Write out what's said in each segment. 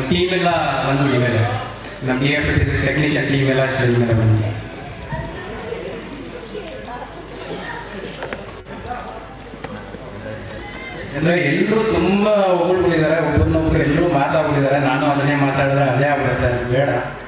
ನಮ್ಮ ಟೀಮ್ ಎಲ್ಲ ಬಂದು ಮೇಲೆ ನಮ್ಮ ಡಿ ಎಫ್ ಟೆಕ್ನಿಷಿಯನ್ ಟೀಮ್ ಎಲ್ಲ ಸ್ಟೇಜ್ ಮೇಲೆ ಬಂದು ಅಂದ್ರೆ ಎಲ್ಲರೂ ತುಂಬಾ ಹೊಗಳ್ಬಿಟ್ಟಿದ್ದಾರೆ ಒಬ್ಬರನ್ನೊಬ್ರು ಎಲ್ಲರೂ ಮಾತಾಡ್ಬಿಟ್ಟಿದ್ದಾರೆ ನಾನು ಅದನ್ನೇ ಮಾತಾಡಿದ್ರೆ ಅದೇ ಆಗ್ಬಿಡುತ್ತೆ ಅದು ಬೇಡ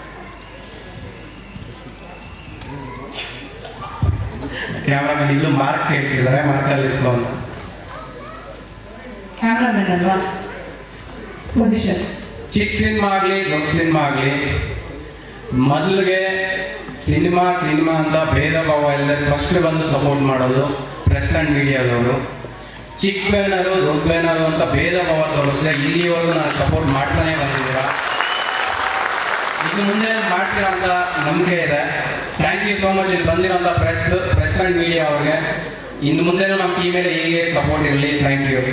ಕ್ಯಾಮ್ರಾಮನ್ ಇಲ್ಲೂ ಮಾರ್ಕ್ ಹೇಳ್ತಿದ್ದಾರೆ ಮಾರ್ಕಲ್ಲಿ ಇಟ್ಕೊಂಡು ಕ್ಯಾಮ್ರಾಮನ್ ಅಲ್ವಾ ಪೊಸಿಷನ್ ಚಿಕ್ಕ ಸಿನಿಮಾ ಆಗಲಿ ದೊಡ್ಡ ಸಿನಿಮಾ ಆಗಲಿ ಮೊದಲಿಗೆ ಸಿನಿಮಾ ಸಿನಿಮಾ ಅಂತ ಭೇದ ಭಾವ ಇಲ್ಲದೆ ಫಸ್ಟ್ ಬಂದು ಸಪೋರ್ಟ್ ಮಾಡೋದು ಪ್ರೆಸ್ ಆ್ಯಂಡ್ ಮೀಡಿಯಾದವರು ಚಿಕ್ಕ ಬ್ಯಾನರು ದೊಡ್ಡ ಬ್ಯಾನರು ಅಂತ ಭೇದ ಭಾವ ತೋರಿಸಿದೆ ಇಲ್ಲಿವರೆಗೂ ನಾನು ಸಪೋರ್ಟ್ ಮಾಡ್ತಾನೆ ಬಂದಿದ್ದೀರಾ ಇನ್ನು ಮುಂದೆ ಮಾಡ್ತೀರಾ ಅಂತ ನಂಬಿಕೆ ಇದೆ ಥ್ಯಾಂಕ್ ಯು ಸೋ ಮಚ್ ಇಲ್ಲಿ ಬಂದಿರೋಂಥ ಪ್ರೆಸ್ ಪ್ರೆಸ್ ಆ್ಯಂಡ್ ಮೀಡಿಯಾ ಅವ್ರಿಗೆ ಇನ್ನು ಮುಂದೆನೂ ನಮ್ಮ ಟೀಮ್ ಮೇಲೆ ಹೀಗೆ ಸಪೋರ್ಟ್ ಇರಲಿ thank you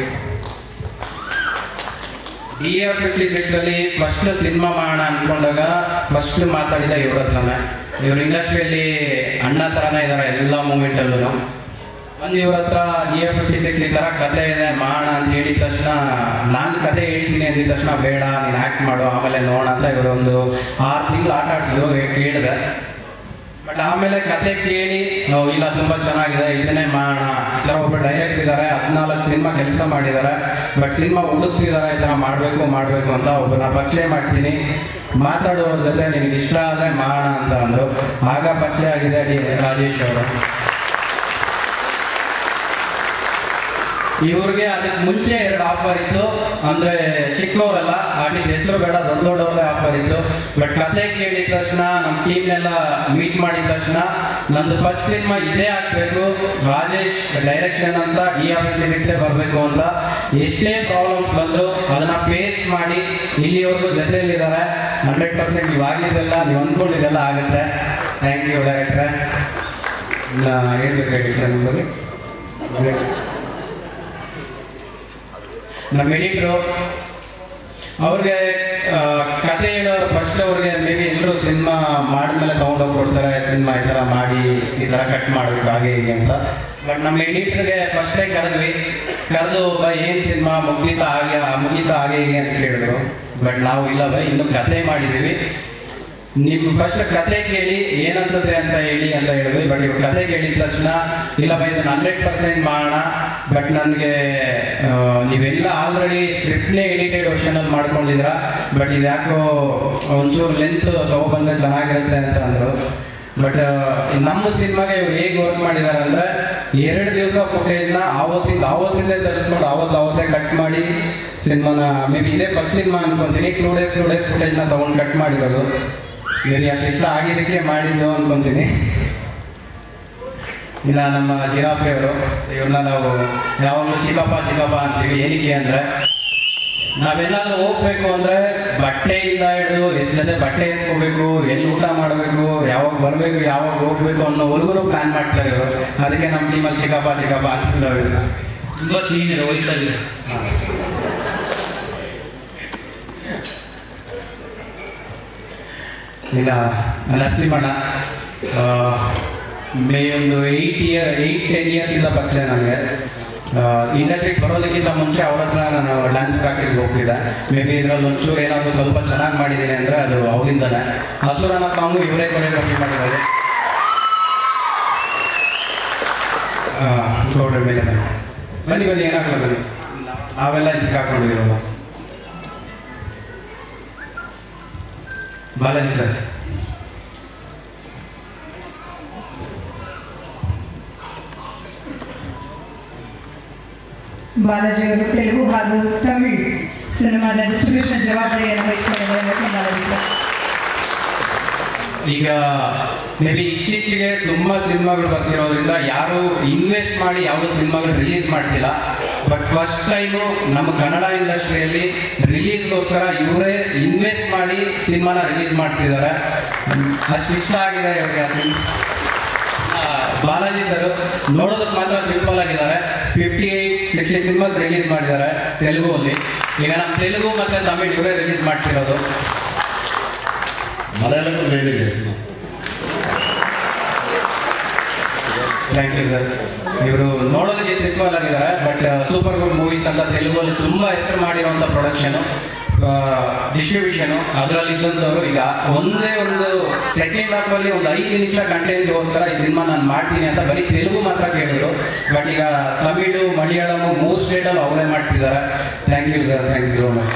D R fifty six ಅಲ್ಲಿ ಫಸ್ಟ್ ಸಿನಿಮಾ ಮಾಡೋಣ ಅನ್ಕೊಂಡಾಗ ಫಸ್ಟ್ ಮಾತಾಡಿದ ಇವ್ರ ಹತ್ರನೇ ಇವ್ರ ಇಂಡಸ್ಟ್ರಿಯಲ್ಲಿ ಅಣ್ಣ ತರನೇ ಇದಾರೆ ಎಲ್ಲ ಮೂಮೆಂಟ್ ಅಲ್ಲೂ ಬಂದು ಇವ್ರ ಹತ್ರ ಡಿ ಆರ್ ಫಿಫ್ಟಿ ಸಿಕ್ಸ್ ಈ ತರ ಕತೆ ಇದೆ ಮಾಡೋಣ ಅಂತ ಹೇಳಿದ ತಕ್ಷಣ ನಾನು ಕತೆ ಹೇಳ್ತೀನಿ ಅಂದಿದ ತಕ್ಷಣ ಬೇಡ ನೀನು ಆಕ್ಟ್ ಮಾಡು ಆಮೇಲೆ ನೋಡ ಅಂತ ಇವರೊಂದು ಆರು ತಿಂಗಳು ಆಟ ಆಡ್ಸಿದ್ರು ಕೇಳಿದೆ ಬಟ್ ಆಮೇಲೆ ಕತೆ ಕೇಳಿ ಓ, ಇಲ್ಲ ತುಂಬಾ ಚೆನ್ನಾಗಿದೆ ಇದನ್ನೇ ಮಾಡೋಣ ಈ ತರ ಒಬ್ಬ ಡೈರೆಕ್ಟ್ ಇದ್ದಾರೆ ಹದಿನಾಲ್ಕು ಸಿನಿಮಾ ಕೆಲಸ ಮಾಡಿದ್ದಾರೆ ಬಟ್ ಸಿನಿಮಾ ಹುಡುಕ್ತಿದ್ದಾರೆ ಈ ತರ ಮಾಡ್ಬೇಕು ಮಾಡ್ಬೇಕು ಅಂತ ಒಬ್ಬರನ್ನ ಪರಿಚಯ ಮಾಡ್ತೀನಿ ಮಾತಾಡುವ ಜೊತೆ ನಿನಗೆ ಇಷ್ಟ ಆದ್ರೆ ಮಾಡೋಣ ಅಂತ ಅಂದ್ರು ಆಗ ಪರಿಚಯ ಆಗಿದೆ ಡಿ ರಾಜೇಶ್ ಅವರು ಇವ್ರಿಗೆ ಅದಕ್ಕೆ ಮುಂಚೆ ಎರಡು ಆಫರ್ ಇತ್ತು ಅಂದ್ರೆ ಚಿಕ್ಕವರಲ್ಲ ಆರ್ಟಿಸ್ಟ್ ಹೆಸರು ಬೇಡ ದೊಡ್ಡ ದೊಡ್ಡವ್ರದೇ ಆಫರ್ ಇತ್ತು ಬಟ್ ಕತೆ ಕೇಳಿದ ತಕ್ಷಣ ನಮ್ಮ ಟೀಮ್ನೆಲ್ಲ ಮೀಟ್ ಮಾಡಿದ ತಕ್ಷಣ ನಂದು ಫಸ್ಟ್ ಸಿನಿಮಾ ಇದೇ ಆಗ್ಬೇಕು ರಾಜೇಶ್ ಡೈರೆಕ್ಷನ್ ಅಂತ ಡಿ ಆರ್ ಫಿಫ್ಟಿ ಸಿಕ್ಸೇ ಬರಬೇಕು ಅಂತ ಎಷ್ಟೇ ಪ್ರಾಬ್ಲಮ್ಸ್ ಬಂದ್ರು ಅದನ್ನ ಫೇಸ್ ಮಾಡಿ ಇಲ್ಲಿವರೆಗೂ ಜೊತೆಯಲ್ಲಿದ್ದಾರೆ ಹಂಡ್ರೆಡ್ ಪರ್ಸೆಂಟ್ ನೀವು ಆಗಿದ್ದೆಲ್ಲ ನೀವು ಅಂದ್ಕೊಂಡಿದ್ದೆಲ್ಲ ಆಗುತ್ತೆ ಥ್ಯಾಂಕ್ ಯು ಡೈರೆಕ್ಟ್ರೆ ಹೇಳ್ಬೇಕಾಗಿ ಸರ್ ನಿಮ್ಮಲ್ಲಿ ನಮ್ಮ ಎಡಿಟ್ರು ಅವ್ರಿಗೆ ಆ, ಕತೆ ಹೇಳೋರು ಫಸ್ಟ್ ಅವ್ರಿಗೆ ಮೇ ಬಿ ಎಲ್ಲರೂ ಸಿನಿಮಾ ಮಾಡಿದ್ಮೇಲೆ ತೊಗೊಂಡೋಗಿ ಕೊಡ್ತಾರೆ ಸಿನಿಮಾ ಈ ಥರ ಮಾಡಿ ಈ ಥರ ಕಟ್ ಮಾಡಬೇಕು ಹಾಗೆ ಹೀಗೆ ಅಂತ ಬಟ್ ನಮ್ಮ ಎಡಿಟ್ರಿಗೆ ಫಸ್ಟೇ ಕರೆದ್ವಿ ಕರೆದು ಬೈ ಏನು ಸಿನಿಮಾ ಮುಗೀತಾ ಹಾಗೆ ಮುಗೀತಾ ಹಾಗೆ ಹೀಗೆ ಅಂತ ಕೇಳಿದ್ರು ಬಟ್ ನಾವು ಇಲ್ಲ ಬೈ ಇನ್ನು ಕತೆ ಮಾಡಿದ್ದೀವಿ ನಿಮ್ ಫಸ್ಟ್ ಕತೆ ಕೇಳಿ ಏನ್ ಅನ್ಸುತ್ತೆ ಅಂತ ಹೇಳಿ ಅಂತ ಹೇಳಿದ್ವಿ ಬಟ್ ಇವ್ ಕತೆ ಕೇಳಿದ ತಕ್ಷಣ ಇಲ್ಲ ಬೈ ಇದನ್ನ ಹಂಡ್ರೆಡ್ ಪರ್ಸೆಂಟ್ ಮಾಡೋಣ ಬಟ್ ನನಗೆ ನೀವೆಲ್ಲ ಆಲ್ರೆಡಿ ಸ್ಕ್ರಿಪ್ಟ್ನೇ ಎಡಿಟೆಡ್ ವರ್ಷನ್ ಅಲ್ಲಿ ಮಾಡ್ಕೊಂಡಿದ್ರ ಬಟ್ ಇದ್ಯಾಕೋ ಒಂಚೂರು ಲೆಂತ್ ತಗೊಬಂದ್ರೆ ಚೆನ್ನಾಗಿರುತ್ತೆ ಅಂತ ಅಂದ್ರು ಬಟ್ ನಮ್ಮ ಸಿನಿಮಾಗೆ ಇವ್ರು ಹೇಗೆ ವರ್ಕ್ ಮಾಡಿದ್ದಾರೆ ಅಂದ್ರೆ ಎರಡು ದಿವಸ ಫುಟೇಜ್ನ ಆವತ್ತಿಂದ ಆವತ್ತಿಂದ ತರಿಸ್ಕೊಂಡು ಆವತ್ತು ಆವತ್ತೇ ಕಟ್ ಮಾಡಿ ಸಿನಿಮಾನ ಮೇ ಬಿ ಇದೇ ಫಸ್ಟ್ ಸಿನಿಮಾ ಅನ್ಕೊಂತೀನಿ ಟೂ ಡೇಸ್ ಟೂ ಡೇಸ್ ಫುಟೇಜ್ನ ತಗೊಂಡು ಕಟ್ ಮಾಡಿರೋದು ನನಗೆ ಅಷ್ಟು ಇಷ್ಟ ಆಗಿದ್ದಕ್ಕೆ ಮಾಡಿದ್ದು ಅನ್ಕೊಂತೀನಿ ಇಲ್ಲ ನಮ್ಮ ಜಿರಾಫೆ ಅವರು ಇವ್ರನ್ನ ನಾವು ಯಾವಾಗಲೂ ಚಿಕ್ಕಪ್ಪ ಚಿಕ್ಕಪ್ಪ ಅಂತೀವಿ ಏನಕ್ಕೆ ಅಂದ್ರೆ ನಾವೆಲ್ಲಾದ್ರೂ ಹೋಗ್ಬೇಕು ಅಂದ್ರೆ ಬಟ್ಟೆಯಿಂದ ಹಿಡಿದು ಎಷ್ಟು ಜೊತೆ ಬಟ್ಟೆ ಎತ್ಕೋಬೇಕು ಎಲ್ಲಿ ಊಟ ಮಾಡಬೇಕು ಯಾವಾಗ ಬರಬೇಕು ಯಾವಾಗ ಹೋಗ್ಬೇಕು ಅನ್ನೋವರೆಗೂ ಪ್ಲಾನ್ ಮಾಡ್ತಾರೆ ಇವರು ಅದಕ್ಕೆ ನಮ್ಮ ಟೀಮಲ್ಲಿ ಚಿಕ್ಕಪ್ಪ ಚಿಕ್ಕಪ್ಪ ಅಂತಿದ್ದಾವೆ ಇವ್ರನ್ನ. ತುಂಬಾ ಸೀನಿಯರ್ ವಯಸ್ಸಾಗಿದೆ ಇಲ್ಲ ನರಸಿಂಹಣ್ಣ ಆ, ಮೇ ಒಂದು eight year eight ten years ಇಂದ ಪರಿಚಯ ನನಗೆ ಇಂಡಸ್ಟ್ರಿಗೆ ಬರೋದಕ್ಕಿಂತ ಮುಂಚೆ ಅವ್ರ ಹತ್ರ ನಾನು ಡ್ಯಾನ್ಸ್ ಪ್ರಾಕ್ಟೀಸ್ಗೆ ಹೋಗ್ತಿದ್ದೆ ಮೇ ಬಿ ಇದ್ರಲ್ಲಿ ಒಂಚೂರು ಏನಾದರೂ ಸ್ವಲ್ಪ ಚೆನ್ನಾಗಿ ಮಾಡಿದ್ದೀನಿ ಅಂದರೆ ಅದು ಅವರಿಂದನೇ ಹಸುರನ ಸಾಂಗು ಇವರೇ ಕೊರಿಯೋಗ್ರಫಿ ಮಾಡಿದ್ದಾರೆ ಆ, ಗೌಡ್ರ ಮೇಲೆ ಬನ್ನಿ ಬನ್ನಿ ಬನ್ನಿ ಏನಾಗಲ್ಲ ಬನ್ನಿ ನಾವೆಲ್ಲ ಇಲ್ಲಿ ಸಿಕ್ಕಾಕೊಂಡಿದ್ದೀವಲ್ಲ ಬಾಲಾಜಿ ಸರ್ ಬಾಲಾಜಿ ಅವರು ತೆಲುಗು ಹಾಗೂ ತಮಿಳ್ ಸಿನಿಮಾದ ಡಿಸ್ಟ್ರಿಬ್ಯೂಷನ್ ಜವಾಬ್ದಾರಿಯನ್ನು ವಹಿಸಿಕೊಂಡಿದ್ದಾರೆ ಬಾಲಾಜಿ ಸರ್ ಈಗ ಮೇ ಬಿ ಇತ್ತೀಚೆಗೆ ತುಂಬಾ ಸಿನಿಮಾಗಳು ಬರ್ತಿರೋದ್ರಿಂದ ಯಾರು ಇನ್ವೆಸ್ಟ್ ಮಾಡಿ ಯಾವುದೋ ಸಿನಿಮಾಗಳು ರಿಲೀಸ್ ಮಾಡ್ತಿಲ್ಲ ಬಟ್ ಫಸ್ಟ್ ಟೈಮು ನಮ್ಮ ಕನ್ನಡ ಇಂಡಸ್ಟ್ರಿಯಲ್ಲಿ ರಿಲೀಸ್ಗೋಸ್ಕರ ಇವರೇ ಇನ್ವೆಸ್ಟ್ ಮಾಡಿ ಸಿನಿಮಾನ ರಿಲೀಸ್ ಮಾಡ್ತಿದ್ದಾರೆ ಅಷ್ಟು ಇಷ್ಟ ಆಗಿದೆ ಇವ್ರಿಗೆ ಆ ಸಿನಿಮಾ ಬಾಲಾಜಿ ಸರ್ ನೋಡೋದಕ್ಕೆ ಮಾತ್ರ ಸಿಂಪಲ್ ಆಗಿದ್ದಾರೆ fifty eight sixty cinemas release ಮಾಡಿದ್ದಾರೆ ತೆಲುಗು ಅಲ್ಲಿ ಈಗ ನಮ್ಮ ತೆಲುಗು ಮತ್ತೆ ತಮಿಳ್ ಇವರೇ ರಿಲೀಸ್ ಮಾಡ್ತಿರೋದು మలయాళం మేమే చేస్తున్నాం ಥ್ಯಾಂಕ್ ಯು ಸರ್ ಇವರು ನೋಡೋದಕ್ಕೆ ಸಿಂಪಲ್ ಆಗಿದ್ದಾರೆ ಬಟ್ ಸೂಪರ್ ಗುಡ್ ಮೂವೀಸ್ ಅಂತ ತೆಲುಗಲ್ಲಿ ತುಂಬಾ ಹೆಸರು ಮಾಡಿರುವಂತ ಪ್ರೊಡಕ್ಷನ್ ಡಿಸ್ಟ್ರಿಬ್ಯೂಷನ್ ಅದರಲ್ಲಿ ಇದ್ದಂಥವ್ರು ಈಗ ಒಂದೇ ಒಂದು ಸೆಕೆಂಡ್ ಹಾಫ್ ಅಲ್ಲಿ ಒಂದು ಐದು ನಿಮಿಷ ಕಂಟೆಂಟ್ಗೋಸ್ಕರ ಈ ಸಿನಿಮಾ ನಾನು ಮಾಡ್ತೀನಿ ಅಂತ ಬರೀ ತೆಲುಗು ಮಾತ್ರ ಕೇಳಿದ್ರು ಬಟ್ ಈಗ ತಮಿಳು ಮಲಯಾಳಂ ಮೂರು ಸ್ಟೇಟಲ್ಲಿ ಅವರೇ ಮಾಡ್ತಿದ್ದಾರೆ thank you sir thank you so much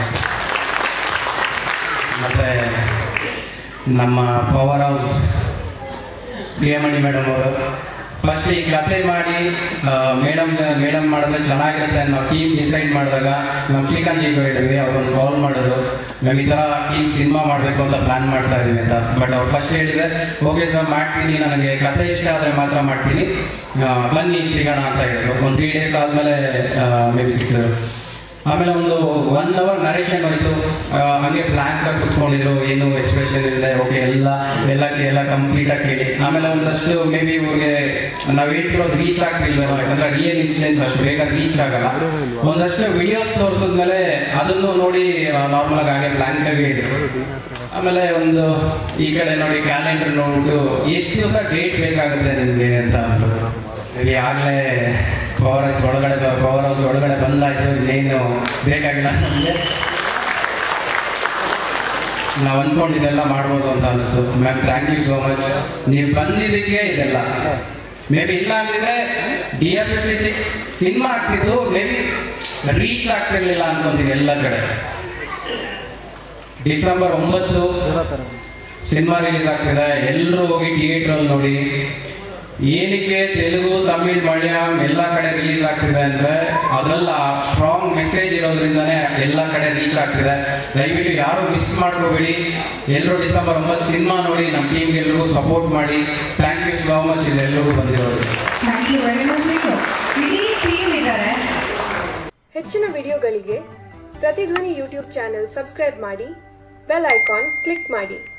ಮತ್ತೆ ನಮ್ಮ ಪವರ್ ಹೌಸ್ ಪ್ರಿಯಮಣಿ ಮೇಡಮ್ ಅವರು ಫಸ್ಟ್ ಈ ಕತೆ ಮಾಡಿ ಮೇಡಮ್ ಮೇಡಮ್ ಮಾಡಿದ್ರೆ ಚೆನ್ನಾಗಿರುತ್ತೆ ಅನ್ನೋ ಟೀಮ್ ಡಿಸೈಡ್ ಮಾಡಿದಾಗ ನಮ್ಮ ಶ್ರೀಕಾಂತ್ ಜಿಗೂ ಹೇಳಿದ್ವಿ ಅವ್ರೊಂದು ಕಾಲ್ ಮಾಡಿದ್ರು ನಾವು ಈ ಥರ ಟೀಮ್ ಸಿನಿಮಾ ಮಾಡಬೇಕು ಅಂತ ಪ್ಲಾನ್ ಮಾಡ್ತಾ ಇದೀವಿ ಅಂತ ಬಟ್ ಅವ್ರು ಫಸ್ಟ್ ಹೇಳಿದೆ ಓಕೆ ಸರ್ ಮಾಡ್ತೀನಿ ನನಗೆ ಕತೆ ಇಷ್ಟ ಆದರೆ ಮಾತ್ರ ಮಾಡ್ತೀನಿ ಆ, ಬನ್ನಿ ಸಿಗೋಣ ಅಂತ ಹೇಳಿದ್ರು ಒಂದು ತ್ರೀ ಡೇಸ್ ಆದಮೇಲೆ ಮೇ ಬಿ ಸಿಕ್ಕಿದ್ರು ಆಮೇಲೆ ಒಂದು ಒನ್ ಅವರ್ ನರೇಷನ್ ಹೋಯ್ತು ಆ, ಹಂಗೆ ಬ್ಲ್ಯಾಂಕ್ ಆಗಿ ಕುತ್ಕೊಂಡಿದ್ರು ಏನು ಎಕ್ಸ್ಪ್ರೆಷನ್ ಇಲ್ಲದೆ ಓಕೆ ಎಲ್ಲ ಎಲ್ಲಕ್ಕೆ ಎಲ್ಲ ಕಂಪ್ಲೀಟ್ ಆಗಿ ಕೇಳಿ ಆಮೇಲೆ ಒಂದಷ್ಟು ಮೇ ಬಿ ಇವ್ರಿಗೆ ನಾವು ಹೇಳ್ತಿರೋದು ರೀಚ್ ಆಗ್ತಿಲ್ವೇನೋ ಯಾಕಂದ್ರೆ ರಿಯಲ್ ಇನ್ಸಿಡೆನ್ಸ್ ಅಷ್ಟು ಬೇಗ ರೀಚ್ ಆಗಲ್ಲ ಒಂದಷ್ಟು ವಿಡಿಯೋಸ್ ತೋರಿಸಿದ್ಮೇಲೆ ಅದನ್ನು ನೋಡಿ ನಾರ್ಮಲ್ ಆಗಿ ಹಾಗೆ ಬ್ಲ್ಯಾಂಕ್ ಆಗಿ ಇದ್ರು ಆಮೇಲೆ ಒಂದು ಈ ಕಡೆ ನೋಡಿ ಕ್ಯಾಲೆಂಡರ್ ನೋಡ್ಬಿಟ್ಟು ಎಷ್ಟು ದಿವಸ ಡೇಟ್ ಬೇಕಾಗುತ್ತೆ ನಿಮಗೆ ಅಂತ ಅಂದ್ರು ಇಲ್ಲಿ ಆಗ್ಲೇ ಪವರ್ ಹೌಸ್ ಒಳಗಡೆ ಪವರ್ ಹೌಸ್ ಒಳಗಡೆ ಬಂದಾಯ್ತು ಇನ್ನೇನು ಬೇಕಾಗಿಲ್ಲ ನಮಗೆ ನಾವು ಅನ್ಕೊಂಡಿದ್ದೆಲ್ಲ ಮಾಡ್ಬೋದು ಅಂತ ಅನಿಸ್ತು ma'am thank you so much ನೀವು ಬಂದಿದ್ದಕ್ಕೆ ಇದೆಲ್ಲ ಮೇ ಬಿ ಇಲ್ಲ ಅಂದಿದ್ರೆ D F fifty six cinema ಆಗ್ತಿತ್ತು ಮೇ ಬಿ ರೀಚ್ ಆಗ್ತಿರ್ಲಿಲ್ಲ ಅನ್ಕೊಂತೀನಿ ಎಲ್ಲ ಕಡೆ ಡಿಸೆಂಬರ್ ಒಂಬತ್ತು ಸಿನಿಮಾ ರಿಲೀಸ್ ಆಗ್ತಿದೆ ಎಲ್ಲರೂ ಹೋಗಿ ಥಿಯೇಟ್ರಲ್ಲಿ ನೋಡಿ ಏನಕ್ಕೆ ತೆಲುಗು ತಮಿಳ್ ಮಲಯಾಳಂ ಎಲ್ಲ ಕಡೆ ರಿಲೀಸ್ ಆಗ್ತಿದೆ ಅಂದ್ರೆ ಅದ್ರಲ್ಲ ಸ್ಟ್ರಾಂಗ್ ಮೆಸೇಜ್ ಇರೋದ್ರಿಂದನೇ ಎಲ್ಲ ಕಡೆ ರೀಚ್ ಆಗ್ತಿದೆ ದಯವಿಟ್ಟು ಯಾರು ಮಿಸ್ ಮಾಡ್ಕೋಬೇಡಿ ಎಲ್ಲರೂ ಡಿಸೆಂಬರ್ ಒಂಬತ್ತು ಸಿನಿಮಾ ನೋಡಿ ನಮ್ಮ ಟೀಮ್ಗೆ ಎಲ್ರಿಗೂ ಸಪೋರ್ಟ್ ಮಾಡಿ ಥ್ಯಾಂಕ್ ಯು ಸೋ ಮಚ್ ಇದೆಲ್ಲರಿಗೂ ಬಂದಿರೋದು ಥ್ಯಾಂಕ್ ಯು ವೆರಿ ಮಚ್ ಇಡೀ ಟೀಮ್ ಇದ್ದಾರೆ ಹೆಚ್ಚಿನ ವಿಡಿಯೋಗಳಿಗೆ ಪ್ರತಿಧ್ವನಿ ಯೂಟ್ಯೂಬ್ ಚಾನೆಲ್ ಸಬ್ಸ್ಕ್ರೈಬ್ ಮಾಡಿ ಬೆಲ್ ಐಕಾನ್ ಕ್ಲಿಕ್ ಮಾಡಿ